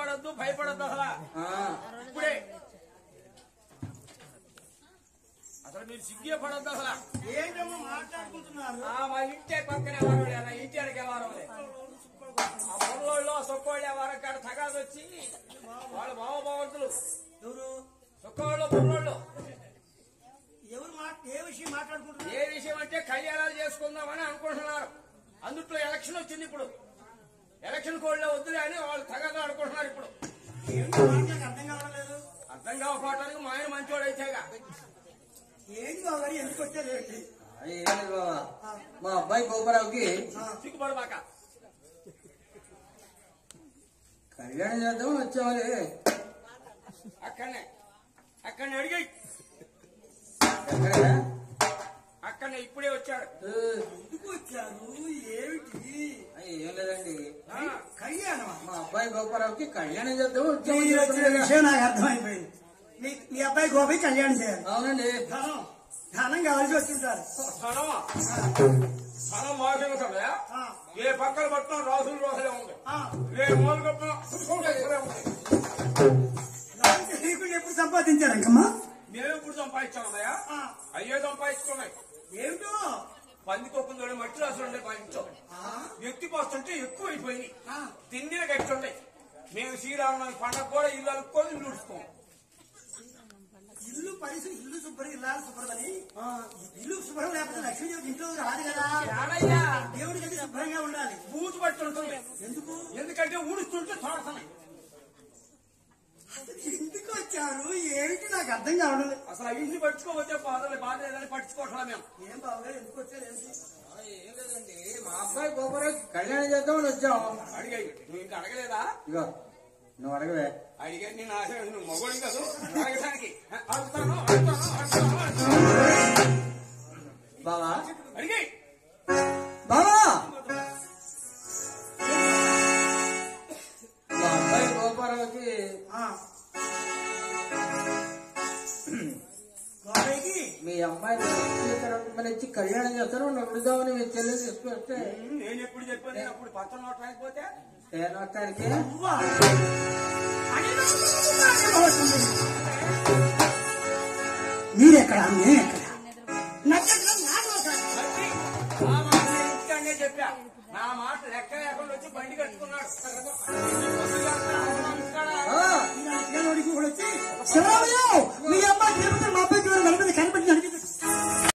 సిగ్గుపడద్దు భయపడద్దు అసలు ఆ, ఇప్పుడే అసలు మీరు సిగ్గే పడద్దు అసలు ఏంటమ్మా మాట్లాడుకుంటున్నారు ఆ, మా ఇంటే పక్కనే వారు నా ఇంటి అడిగే వారు ఆ పొలంలో సొక్కోళ్ళే వారం కాడ తగాదు వచ్చి వాళ్ళు భావభావంతులు ఎవరు సొక్కోళ్ళు పొలంలో ఎవరు మా ఏ విషయం మాట్లాడుకుంటున్నారు ఏ విషయం అంటే కళ్యాణాలు చేసుకుందామని అనుకుంటున్నారు అందుట్లో ఎలక్షన్ వచ్చింది ఇప్పుడు ఎలక్షన్ కోడ్లో వద్దులే అని వాళ్ళు తగదా అనుకుంటున్నారు ఇప్పుడు ఏంటి మాట నాకు అర్థం కావడం లేదు అర్థం కాకపోవటానికి మా ఆయన మంచోడైతేగా ఏంటి బాబు గారు ఎందుకు వచ్చారు ఏంటి అది ఏం లేదు బావా మా అబ్బాయి గోపరావుకి సిగ్గుపడబాక కళ్యాణం చేద్దామని వచ్చామని అక్కడనే అక్కడనే అడిగి ఎక్కడ అక్కడనే ఇప్పుడే వచ్చాడు ఎందుకు వచ్చారు ఏమిటి అది ఏం లేదండి ఆ, కళ్యాణమా మా అబ్బాయి గోపరావుకి కళ్యాణం చేద్దామని మీరు వచ్చిన వచ్చామని విషయం నాకు అర్థమైపోయింది మీ మీ అబ్బాయి గోపి కళ్యాణం చేయాలి అవునండి ధనం ధనం కావాల్సి వచ్చింటారు స్థలమా స్థలం మాకే కదా ఆ, ఏ పక్కన పట్టిన రాసులు రోజులే ఉంది ఆ. ఏ మూల కప్పిన ఇక్కడే ఉంది రాజు శ్రీకుడు ఎప్పుడు సంపాదించారు అంకమ్మా మేము ఇప్పుడు సంపాదించామయ్యా ఆ, అయ్యే సంపాదించుకున్నాయి ఏమిటో పందికొక్కుందో మట్టి రాసులు ఉండే మా ఇంట్లో ఆ, వ్యక్తి పోస్తుంటే ఎక్కువ అయిపోయినాయి ఆ, తిండిన గట్టుండే మేము శ్రీరామనవమి పండగ కూడా ఇల్లు అలుక్కొని ఇల్లు ఉడుచుకోం ఇల్లు పరిస్థితి ఇల్లు శుభ్రం ఇల్లాలు శుభ్రమని ఇల్లు శుభ్రం లేకపోతే లక్ష్మీదేవి ఇంట్లో రాదు కదా ఏడయ్యా దేవుడి గది శుభ్రంగా ఉండాలి బూజు పట్టి ఉంటుంది ఎందుకు ఎందుకంటే ఊడుస్తుంటే తోడుతున్నాయి ఎందుకు వచ్చారు ఏమిటి నాకు అర్థం కావడం లేదు. అసలు ఆ ఇంటిని పట్టుకోకపోతే బాధలు బాధ లేదని పట్టించుకోవట్లా మేము ఏం బావగారు ఎందుకు వచ్చారు ఏంటి ఏం లేదండి మా అబ్బాయి గోపరావుకి కళ్యాణం చేద్దామని వచ్చాం అడిగాయి నువ్వు ఇంకా అడగలేదా ఇగో నువ్వు అడగవే అడిగే నేను ఆశ నువ్వు మగోడి కాదు అడగడానికి అడుగుతాను అడుగుతాను అడుగుతాను అడుగుతాను. బావా అడిగాయి బావా మా అబ్బాయి గోపరావుకి ఆ. గోపయ్యకి మీ అమ్మాయి మన ఇచ్చి కళ్యాణం చేస్తాను నడుదామని మీ చెల్లి తీసుకొస్తే నేను ఎప్పుడు చెప్పాను నేను అప్పుడు పచ్చని నోట్ రాకపోతే తేనొట్టానికి నువ్వా? అని నాకు బాగా మీరెక్కడ నేనెక్కడ నక్షత్రం నాకు ఒకటి. మరి ఆ మాట నేను ఇంటికాడనే చెప్పా నా మాట లెక్క లేకుండా వచ్చి బండి కట్టుకున్నాడు ఆ, ఈయన పిల్లవాడికి కూడా వచ్చి శివరామయ్య మీ అబ్బాయి తిరుపతి మా అబ్బాయి నలభై కనిపెట్టి నడిపి